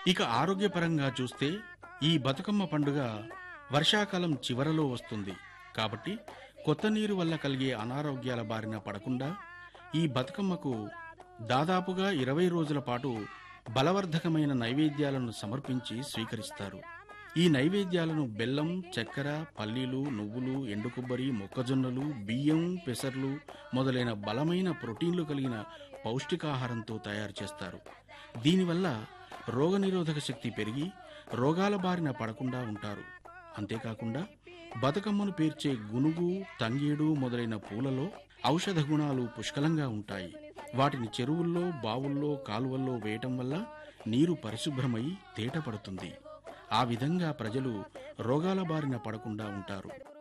ఇక ఆరోగ్యపరంగా చూస్తే ఈ బతుకమ్మ పండుగ వర్షాకాలం చివరలో వస్తుంది కాబట్టి కొత్త నీరు వల్ల కలిగే అనారోగ్యాల బారిన పడకుండా ఈ బతుకమ్మకు దాదాపుగా ఇరవై రోజుల పాటు బలవర్ధకమైన నైవేద్యాలను సమర్పించి స్వీకరిస్తారు ఈ నైవేద్యాలను బెల్లం చక్కెర పల్లీలు నువ్వులు ఎండు కొబ్బరి మొక్కజొన్నలు బియ్యం పెసర్లు మొదలైన బలమైన ప్రోటీన్లు కలిగిన పౌష్టికాహారంతో తయారు చేస్తారు దీనివల్ల రోగనిరోధక శక్తి పెరిగి రోగాల బారిన పడకుండా ఉంటారు అంతేకాకుండా బతుకమ్మను పేర్చే గునుగు తంగేడు మొదలైన పూలలో ఔషధ గుణాలు పుష్కలంగా ఉంటాయి వాటిని చెరువుల్లో బావుల్లో కాలువల్లో వేయటం వల్ల నీరు పరిశుభ్రమై తేటపడుతుంది ఆ విధంగా ప్రజలు రోగాల బారిన పడకుండా ఉంటారు